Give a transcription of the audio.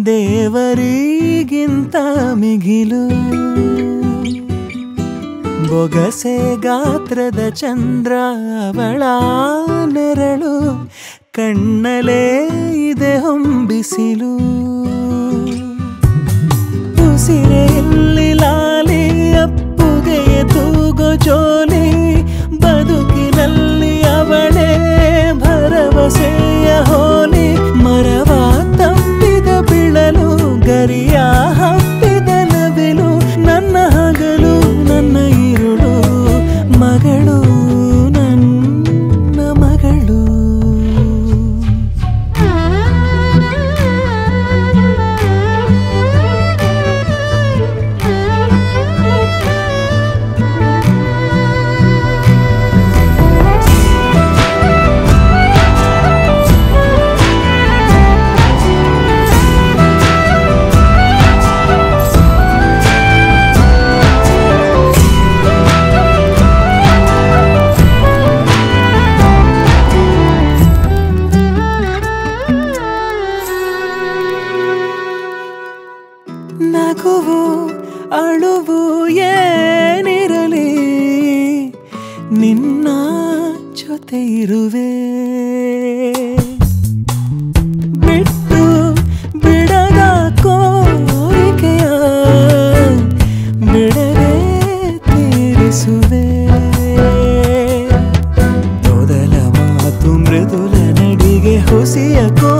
ದೇವರಿಗಿಂತ ಮಿಗಿಲು ಬೊಗಸೆ ಗಾತ್ರದ ಚಂದ್ರ ಅವಳ ನೆರಳು ಕಣ್ಣಲೇ ಇದೆ ಹೊಂಬಿಸಿಲು ಉಸಿರೆಯಲ್ಲಿ ಲಾಲಿ ಅಪ್ಪುಗೆಯ ತೂಗೋ ಜೋಲಿ ಬದುಕಿನಲ್ಲಿ ಅವಳೇ ಭರವಸೆಯ ಹೋಲಿ ಮರವ ತಪ್ಪಿದ ಬಿಳಲು ಗರಿಯ ಹಪ್ಪಿದ ನವಿಲು ನನ್ನ ಹಗಲು ನನ್ನ ಇರುಳು ಮಗಳು ನನ್ನ ಮಗಳು ನಗುವು ಅಳುವು ಏನಿರಲಿ ನಿನ್ನ ಜೊತೆ ಇರುವೆ ಬಿಟ್ಟು ಬಿಡದ ಕೋರಿಕೆಯ ಬಿಡದೆ ತೀರಿಸುವೆ ಮೊದಲ ಮಾತು ಮೃದುಲ ನಡಿಗೆ ಹುಸಿಯ ಕೋ